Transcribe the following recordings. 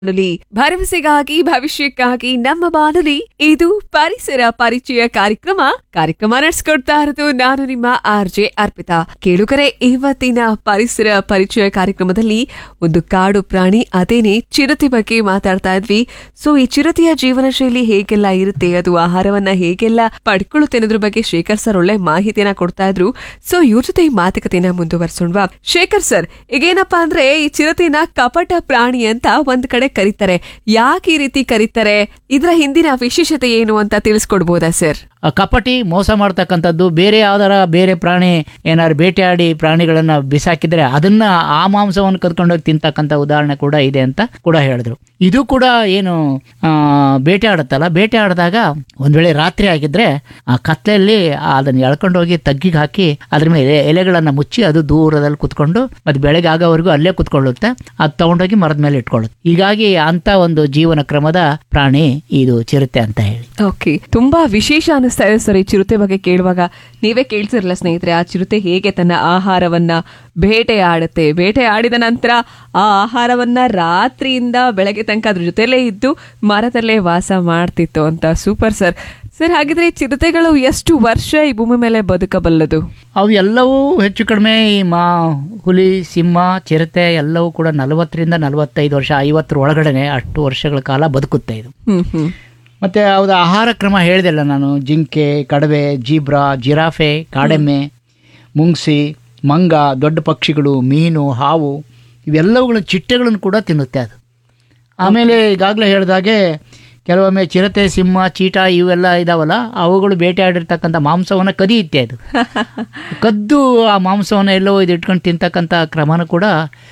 ಬಾನುಲಿ ಭರವಸೆಗಾಗಿ ಭವಿಷ್ಯಕ್ಕಾಗಿ ನಮ್ಮ ಬಾನುಲಿ ಇದು ಪರಿಸರ ಪರಿಚಯ ಕಾರ್ಯಕ್ರಮ ಕಾರ್ಯಕ್ರಮ ನಡೆಸ್ಕೊಡ್ತಾ ಇರೋದು ನಾನು ನಿಮ್ಮ ಆರ್ ಜೆ ಅರ್ಪಿತಾ ಕೇಳುಗರೆ ಇವತ್ತಿನ ಪರಿಸರ ಪರಿಚಯ ಕಾರ್ಯಕ್ರಮದಲ್ಲಿ ಒಂದು ಕಾಡು ಪ್ರಾಣಿ ಅದೇನೆ ಚಿರತೆ ಬಗ್ಗೆ ಮಾತಾಡ್ತಾ ಇದ್ವಿ ಸೊ ಈ ಚಿರತೆಯ ಜೀವನ ಶೈಲಿ ಹೇಗೆಲ್ಲ ಇರುತ್ತೆ ಅದು ಆಹಾರವನ್ನ ಹೇಗೆಲ್ಲ ಪಡ್ಕೊಳ್ಳುತ್ತೆ ಅನ್ನೋದ್ರ ಬಗ್ಗೆ ಶೇಖರ್ ಸರ್ ಒಳ್ಳೆ ಮಾಹಿತಿಯನ್ನ ಕೊಡ್ತಾ ಇದ್ರು ಸೊ ಇವ್ರ ಜೊತೆ ಈ ಮಾತುಕತೆನ ಮುಂದುವರ್ಸೋಣವಾ ಶೇಖರ್ ಸರ್ ಈಗೇನಪ್ಪಾ ಅಂದ್ರೆ ಈ ಚಿರತೆನ ಕಪಟ ಪ್ರಾಣಿ ಅಂತ ಒಂದ್ ಕಡೆ ಕರೀತಾರೆ ಯಾಕೆ ಈ ರೀತಿ ಕರೀತಾರೆ ಇದ್ರ ಹಿಂದಿನ ವಿಶೇಷತೆ ಏನು ಅಂತ ತಿಳಿಸ್ಕೊಡ್ಬೋದಾ ಸರ್ ಆ ಕಪಟಿ ಮೋಸ ಮಾಡ್ತಕ್ಕಂಥದ್ದು ಬೇರೆ ಯಾವ್ದಾರ ಬೇರೆ ಪ್ರಾಣಿ ಏನಾದ್ರು ಬೇಟೆಯಾಡಿ ಪ್ರಾಣಿಗಳನ್ನ ಬಿಸಾಕಿದ್ರೆ ಅದನ್ನ ಆ ಮಾಂಸವನ್ನು ಕದ್ಕೊಂಡೋಗಿ ತಿಂತಕ್ಕಂಥ ಉದಾಹರಣೆ ಕೂಡ ಇದೆ ಅಂತ ಕೂಡ ಹೇಳಿದ್ರು ಇದು ಕೂಡ ಏನು ಆ, ಬೇಟೆ ಆಡುತ್ತಲ್ಲ ಬೇಟೆ ಆಡಿದಾಗ ಒಂದ್ ವೇಳೆ ರಾತ್ರಿ ಆಗಿದ್ರೆ ಆ ಕತ್ಲೆಯಲ್ಲಿ ಅದನ್ನ ಎಳ್ಕೊಂಡೋಗಿ ತಗ್ಗಿಗೆ ಹಾಕಿ ಅದ್ರ ಮೇಲೆ ಎಲೆಗಳನ್ನ ಮುಚ್ಚಿ ಅದು ದೂರದಲ್ಲಿ ಕುತ್ಕೊಂಡು ಮತ್ತೆ ಬೆಳಗ್ಗೆ ಆಗೋವರೆಗೂ ಅಲ್ಲೇ ಕುತ್ಕೊಳ್ಳುತ್ತೆ ಅದು ತಗೊಂಡೋಗಿ ಮರದ ಮೇಲೆ ಇಟ್ಕೊಳ್ಳುತ್ತೆ ಹೀಗಾಗಿ ಅಂತ ಒಂದು ಜೀವನ ಕ್ರಮದ ಪ್ರಾಣಿ ಇದು ಚಿರತೆ ಅಂತ ಹೇಳಿ ಓಕೆ ತುಂಬಾ ವಿಶೇಷ ಅನಿಸ್ತಾ ಇದೆ ಸರ್ ಈ ಚಿರತೆ ಬಗ್ಗೆ ಕೇಳುವಾಗ ನೀವೇ ಕೇಳ್ತಿರಲ್ಲ ಸ್ನೇಹಿತರೆ ಆ ಚಿರತೆ ಹೇಗೆ ತನ್ನ ಆಹಾರವನ್ನ ಬೇಟೆ ಆಡುತ್ತೆ ಬೇಟೆ ಆಡಿದ ನಂತರ ಆ ಆಹಾರವನ್ನ ರಾತ್ರಿಯಿಂದ ಬೆಳಗ್ಗೆ ತನಕ ಅದ್ರ ಜೊತೆಲೇ ಇದ್ದು ಮರದಲ್ಲೇ ವಾಸ ಮಾಡ್ತಿತ್ತು ಅಂತ ಸೂಪರ್ ಸರ್ ಸರ್ ಹಾಗಿದ್ರೆ ಈ ಚಿರತೆಗಳು ಎಷ್ಟು ವರ್ಷ ಈ ಭೂಮಿ ಮೇಲೆ ಬದುಕಬಲ್ಲದು ಅವು ಎಲ್ಲವೂ ಹೆಚ್ಚು ಕಡಿಮೆ ಈ ಮಾ ಹುಲಿ ಸಿಂಹ ಚಿರತೆ ಎಲ್ಲವೂ ಕೂಡ ನಲವತ್ತರಿಂದ ನಲವತ್ತೈದು ವರ್ಷ ಐವತ್ತರ ಒಳಗಡೆನೆ ಅಷ್ಟು ವರ್ಷಗಳ ಕಾಲ ಬದುಕುತ್ತೆ ಇದು ಹ್ಮ್ ಹ್ಮ್ ಮತ್ತು ಅವ್ರ ಆಹಾರ ಕ್ರಮ ಹೇಳಿದೆಲ್ಲ ನಾನು ಜಿಂಕೆ ಕಡವೆ ಜೀಬ್ರಾ ಜಿರಾಫೆ ಕಾಡೆಮ್ಮೆ ಮುಂಗ್ಸಿ ಮಂಗ ದೊಡ್ಡ ಪಕ್ಷಿಗಳು ಮೀನು ಹಾವು ಇವೆಲ್ಲವುಗಳ ಚಿಟ್ಟೆಗಳನ್ನು ಕೂಡ ತಿನ್ನುತ್ತೆ ಅದು ಆಮೇಲೆ ಈಗಾಗಲೇ ಹೇಳಿದಾಗೆ ಕೆಲವೊಮ್ಮೆ ಚಿರತೆ ಸಿಂಹ ಚೀಟ ಇವೆಲ್ಲ ಇದಾವಲ್ಲ ಅವುಗಳು ಬೇಟೆಯಾಡಿರ್ತಕ್ಕಂಥ ಮಾಂಸವನ್ನು ಕದಿಯುತ್ತೆ ಅದು ಕದ್ದು ಆ ಮಾಂಸವನ್ನು ಎಲ್ಲೋ ಇದು ಇಟ್ಕೊಂಡು ತಿಂತಕ್ಕಂಥ ಕ್ರಮನೂ ಕೂಡ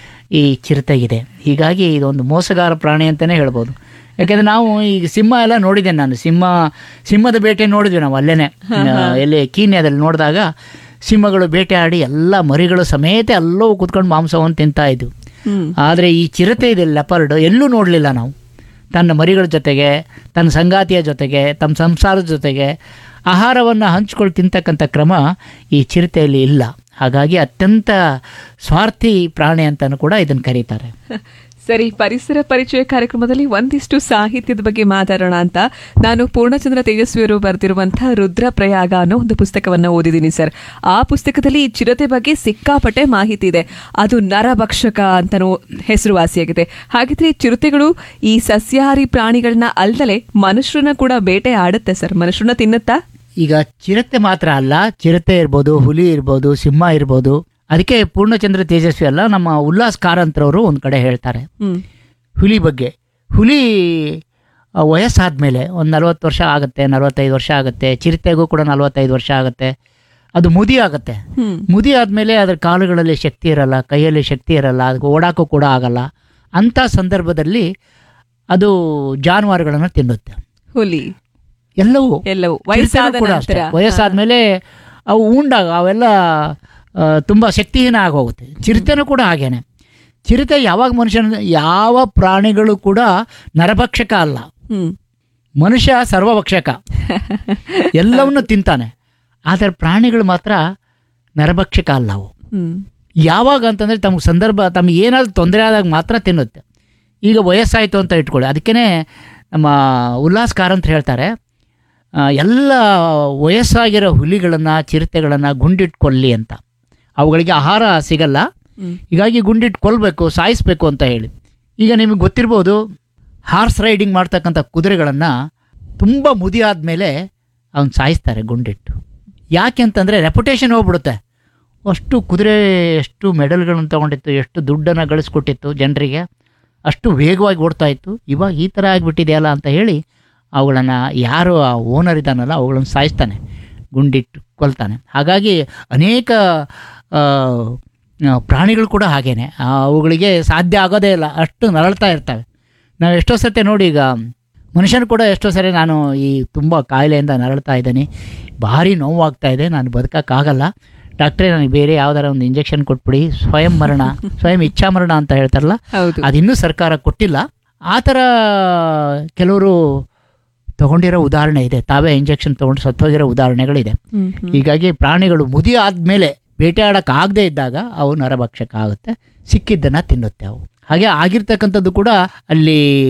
ಈ ಚಿರತೆಗಿದೆ ಹೀಗಾಗಿ ಇದೊಂದು ಮೋಸಗಾರ ಪ್ರಾಣಿ ಅಂತಲೇ ಹೇಳ್ಬೋದು ಯಾಕೆಂದರೆ ನಾವು ಈಗ ಸಿಂಹ ಎಲ್ಲ ನೋಡಿದ್ದೇನೆ ನಾನು ಸಿಂಹ ಸಿಂಹದ ಬೇಟೆ ನೋಡಿದ್ವಿ ನಾವು ಅಲ್ಲೇನೆ ಎಲ್ಲಿ ಕೀನ್ಯಾದಲ್ಲಿ ನೋಡಿದಾಗ ಸಿಂಹಗಳು ಬೇಟೆಯಾಡಿ ಎಲ್ಲ ಮರಿಗಳು ಸಮೇತ ಎಲ್ಲವೂ ಕೂತ್ಕೊಂಡು ಮಾಂಸವನ್ನು ತಿಂತಾ ಇದ್ವು ಹ್ಮ್ ಆದರೆ ಈ ಚಿರತೆ ಇದೆ ಲೆಪರ್ಡ್ ಎಲ್ಲೂ ನೋಡಲಿಲ್ಲ ನಾವು ತನ್ನ ಮರಿಗಳ ಜೊತೆಗೆ ತನ್ನ ಸಂಗಾತಿಯ ಜೊತೆಗೆ ತಮ್ಮ ಸಂಸಾರದ ಜೊತೆಗೆ ಆಹಾರವನ್ನು ಹಂಚ್ಕೊಂಡು ತಿಂತಕ್ಕಂಥ ಕ್ರಮ ಈ ಚಿರತೆಯಲ್ಲಿ ಇಲ್ಲ ಹಾಗಾಗಿ ಅತ್ಯಂತ ಸ್ವಾರ್ಥಿ ಪ್ರಾಣಿ ಅಂತಲೂ ಕೂಡ ಇದನ್ನು ಕರೀತಾರೆ ಸರಿ ಪರಿಸರ ಪರಿಚಯ ಕಾರ್ಯಕ್ರಮದಲ್ಲಿ ಒಂದಿಷ್ಟು ಸಾಹಿತ್ಯದ ಬಗ್ಗೆ ಮಾತಾಡೋಣ ಅಂತ ನಾನು ಪೂರ್ಣಚಂದ್ರ ತೇಜಸ್ವಿಯವರು ಬರೆದಿರುವಂತಹ ರುದ್ರಪ್ರಯಾಗ ಅನ್ನೋ ಒಂದು ಪುಸ್ತಕವನ್ನ ಓದಿದ್ದೀನಿ ಸರ್ ಆ ಪುಸ್ತಕದಲ್ಲಿ ಈ ಚಿರತೆ ಬಗ್ಗೆ ಸಿಕ್ಕಾಪಟ್ಟೆ ಮಾಹಿತಿ ಇದೆ ಅದು ನರಭಕ್ಷಕ ಅಂತನೂ ಹೆಸರುವಾಸಿಯಾಗಿದೆ ಹಾಗಿದ್ರೆ ಈ ಚಿರತೆಗಳು ಈ ಸಸ್ಯಾಹಾರಿ ಪ್ರಾಣಿಗಳನ್ನ ಅಲ್ದಲೆ ಮನುಷ್ಯರನ್ನ ಕೂಡ ಬೇಟೆ ಆಡುತ್ತೆ ಸರ್ ಮನುಷ್ಯರನ್ನ ತಿನ್ನುತ್ತಾ ಈಗ ಚಿರತೆ ಮಾತ್ರ ಅಲ್ಲ ಚಿರತೆ ಇರ್ಬೋದು ಹುಲಿ ಇರ್ಬೋದು ಸಿಂಹ ಇರ್ಬೋದು ಅದಕ್ಕೆ ಪೂರ್ಣಚಂದ್ರ ತೇಜಸ್ವಿ ಅಲ್ಲ ನಮ್ಮ ಉಲ್ಲಾಸ್ ಕಾರಂತ್ರವರು ಒಂದು ಕಡೆ ಹೇಳ್ತಾರೆ ಹ್ಮ್ ಹುಲಿ ಬಗ್ಗೆ ಹುಲಿ ಆ, ವಯಸ್ಸಾದ್ಮೇಲೆ ಒಂದು ನಲವತ್ತು ವರ್ಷ ಆಗುತ್ತೆ ನಲವತ್ತೈದು ವರ್ಷ ಆಗುತ್ತೆ ಚಿರತೆಗೂ ಕೂಡ ನಲವತ್ತೈದು ವರ್ಷ ಆಗುತ್ತೆ ಅದು ಮುದಿ ಆಗುತ್ತೆ ಹ್ಮ್ ಮುದಿ ಆದಮೇಲೆ ಅದರ ಕಾಲುಗಳಲ್ಲಿ ಶಕ್ತಿ ಇರಲ್ಲ ಕೈಯಲ್ಲಿ ಶಕ್ತಿ ಇರಲ್ಲ ಅದಕ್ಕೆ ಓಡಾಕೂ ಕೂಡ ಆಗಲ್ಲ ಅಂಥ ಸಂದರ್ಭದಲ್ಲಿ ಅದು ಜಾನುವಾರುಗಳನ್ನು ತಿನ್ನುತ್ತೆ ಹುಲಿ ಎಲ್ಲವೂ ಎಲ್ಲವೂ ಚಿರತೆನೂ ವಯಸ್ಸಾದ ಕೂಡ ಅಷ್ಟೇ. ನಂತರ ವಯಸ್ಸಾದ್ಮೇಲೆ ಅವು ಉಂಡಾಗ ಅವೆಲ್ಲ ಆ, ತುಂಬ ಶಕ್ತಿಹೀನ ಆಗೋಗುತ್ತೆ ಚಿರತೆನೂ ಕೂಡ ಹಾಗೇನೆ ಚಿರತೆ ಯಾವಾಗ ಮನುಷ್ಯನ ಯಾವ ಪ್ರಾಣಿಗಳು ಕೂಡ ನರಭಕ್ಷಕ ಅಲ್ಲ ಹ್ಮ್ ಮನುಷ್ಯ ಸರ್ವಭಕ್ಷಕ ಎಲ್ಲವನ್ನು ತಿಂತಾನೆ ಆದರೆ ಪ್ರಾಣಿಗಳು ಮಾತ್ರ ನರಭಕ್ಷಕ ಅಲ್ಲ ಅವು ಹ್ಮ್ ಯಾವಾಗ ಅಂತಂದರೆ ತಮಗೆ ಸಂದರ್ಭ ತಮಗೆ ಏನಾದರೂ ತೊಂದರೆ ಆದಾಗ ಮಾತ್ರ ತಿನ್ನುತ್ತೆ ಈಗ ವಯಸ್ಸಾಯಿತು ಅಂತ ಇಟ್ಕೊಳ್ಳಿ ಅದಕ್ಕೇ ನಮ್ಮ ಉಲ್ಲಾಸ್ ಕಾರಂತ್ ಹೇಳ್ತಾರೆ ಆ, ಎಲ್ಲ ವಯಸ್ಸಾಗಿರೋ ಹುಲಿಗಳನ್ನು ಚಿರತೆಗಳನ್ನು ಗುಂಡಿಟ್ಟು ಕೊಲ್ಲಿ ಅಂತ ಅವುಗಳಿಗೆ ಆಹಾರ ಸಿಗಲ್ಲ ಹ್ಮ್ ಹೀಗಾಗಿ ಗುಂಡಿಟ್ಟು ಕೊಲ್ಲಬೇಕು ಸಾಯಿಸಬೇಕು ಅಂತ ಹೇಳಿ ಈಗ ನಿಮಗೆ ಗೊತ್ತಿರ್ಬೋದು ಹಾರ್ಸ್ ರೈಡಿಂಗ್ ಮಾಡ್ತಕ್ಕಂಥ ಕುದುರೆಗಳನ್ನು ತುಂಬ ಮುದಿ ಆದಮೇಲೆ ಅವನು ಸಾಯಿಸ್ತಾರೆ ಗುಂಡಿಟ್ಟು ಯಾಕೆ ಅಂತಂದರೆ ರೆಪ್ಯುಟೇಷನ್ ಹೋಗ್ಬಿಡುತ್ತೆ ಅಷ್ಟು ಕುದುರೆ ಎಷ್ಟು ಮೆಡಲ್ಗಳನ್ನು ತೊಗೊಂಡಿತ್ತು ಎಷ್ಟು ದುಡ್ಡನ್ನು ಗಳಿಸ್ಕೊಟ್ಟಿತ್ತು ಜನರಿಗೆ ಅಷ್ಟು ವೇಗವಾಗಿ ಓಡ್ತಾ ಇತ್ತು ಇವಾಗ ಈ ಥರ ಆಗಿಬಿಟ್ಟಿದೆಯಲ್ಲ ಅಂತ ಹೇಳಿ ಅವುಗಳನ್ನು ಯಾರು ಆ ಓನರ್ ಇದ್ದಾನಲ್ಲ ಅವುಗಳನ್ನು ಸಾಯಿಸ್ತಾನೆ ಗುಂಡಿಟ್ಟು ಕೊಲ್ತಾನೆ ಹಾಗಾಗಿ ಅನೇಕ ಆ, ಆ, ಪ್ರಾಣಿಗಳು ಕೂಡ ಹಾಗೇನೆ ಆ, ಅವುಗಳಿಗೆ ಸಾಧ್ಯ ಆಗೋದೇ ಇಲ್ಲ ಅಷ್ಟು ನರಳ್ತಾ ಇರ್ತವೆ ನಾವು ಎಷ್ಟೋ ಸತಿ ನೋಡಿ ಈಗ ಮನುಷ್ಯನು ಕೂಡ ಎಷ್ಟೋ ಸರಿ ನಾನು ಈ ತುಂಬ ಕಾಯಿಲೆಯಿಂದ ನರಳ್ತಾ ಇದ್ದೀನಿ ಭಾರಿ ನೋವಾಗ್ತಾ ಇದೆ ನಾನು ಬದುಕೋಕ್ಕಾಗಲ್ಲ ಡಾಕ್ಟ್ರೇ ನನಗೆ ಬೇರೆ ಯಾವ್ದಾರ ಒಂದು ಇಂಜೆಕ್ಷನ್ ಕೊಟ್ಬಿಡಿ ಸ್ವಯಂ ಮರಣ ಸ್ವಯಂ ಇಚ್ಛಾ ಮರಣ ಅಂತ ಹೇಳ್ತಾರಲ್ಲ ಹೌದು ಅದಿನ್ನೂ ಸರ್ಕಾರ ಕೊಟ್ಟಿಲ್ಲ ಆ ಥರ ಕೆಲವರು ತಗೊಂಡಿರೋ ಉದಾಹರಣೆ ಇದೆ ತಾವೇ ಇಂಜೆಕ್ಷನ್ ತೊಗೊಂಡು ಸತ್ತೋಗಿರೋ ಉದಾಹರಣೆಗಳಿದೆ ಹ್ಮ್ ಹ್ಮ್ ಹೀಗಾಗಿ ಪ್ರಾಣಿಗಳು ಮುದಿ ಆದಮೇಲೆ ಬೇಟೆಯಾಡಕ್ಕೆ ಆಗದೇ ಇದ್ದಾಗ ಅವು ನರಭಕ್ಷಕ ಆಗುತ್ತೆ ಸಿಕ್ಕಿದ್ದನ್ನು ತಿನ್ನುತ್ತೆ ಅವು ಹಾಗೆ ಆಗಿರ್ತಕ್ಕಂಥದ್ದು ಕೂಡ ಅಲ್ಲಿ